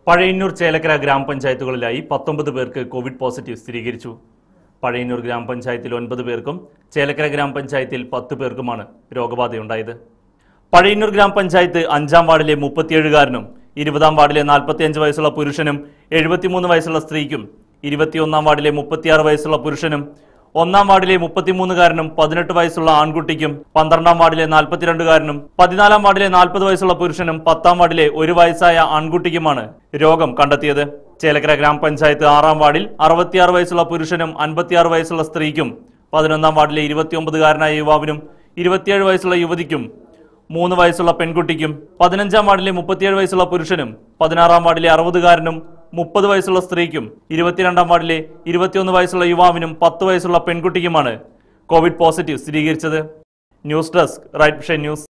പഴയന്നൂർ ചേലക്കര ഗ്രാമപഞ്ചായത്തുകളിലായി പത്തൊമ്പത് പേർക്ക് Covid positive സ്ഥിരീകരിച്ചു പഴയന്നൂർ ഗ്രാമപഞ്ചായത്തിൽ ഒൻപത് പേർക്കും ചേലക്കര ഗ്രാമപഞ്ചായത്തിൽ പത്ത് പേർക്കുമാണ് രോഗബാധയുണ്ടായത് പഴയന്നൂർ ഗ്രാമപഞ്ചായത്ത് അഞ്ചാം വാർഡിലെ മുപ്പത്തിയേഴുകാരനും ഇരുപതാം വാർഡിലെ നാൽപ്പത്തിയഞ്ച് വയസ്സുള്ള പുരുഷനും എഴുപത്തിമൂന്ന് വയസ്സുള്ള സ്ത്രീക്കും ഇരുപത്തിയൊന്നാം വാർഡിലെ മുപ്പത്തിയാറ് വയസ്സുള്ള പുരുഷനും ഒന്നാം വാർഡിലെ മുപ്പത്തിമൂന്നുകാരനും പതിനെട്ട് വയസ്സുള്ള ആൺകുട്ടിക്കും പന്ത്രണ്ടാം വാർഡിലെ നാൽപ്പത്തിരണ്ടുകാരനും പതിനാലാം വാർഡിലെ നാൽപ്പത് വയസ്സുള്ള പുരുഷനും പത്താം വാർഡിലെ ഒരു വയസ്സായ ആൺകുട്ടിക്കുമാണ് രോഗം കണ്ടെത്തിയത് ചേലക്കര ഗ്രാമപഞ്ചായത്ത് ആറാം വാർഡിൽ അറുപത്തിയാറ് വയസ്സുള്ള പുരുഷനും അൻപത്തിയാറ് വയസ്സുള്ള സ്ത്രീക്കും പതിനൊന്നാം വാർഡിലെ ഇരുപത്തിയൊമ്പതുകാരനായ യുവാവിനും ഇരുപത്തിയേഴ് വയസ്സുള്ള യുവതിക്കും മൂന്ന് വയസ്സുള്ള പെൺകുട്ടിക്കും പതിനഞ്ചാം വാർഡിലെ മുപ്പത്തിയേഴ് വയസ്സുള്ള പുരുഷനും പതിനാറാം വാർഡിലെ അറുപതുകാരനും മുപ്പത് വയസ്സുള്ള സ്ത്രീക്കും ഇരുപത്തിരണ്ടാം വാർഡിലെ ഇരുപത്തിയൊന്ന് വയസ്സുള്ള യുവാവിനും പത്ത് വയസ്സുള്ള പെൺകുട്ടിക്കുമാണ് കോവിഡ് പോസിറ്റീവ് സ്ഥിരീകരിച്ചത് news desk right vision news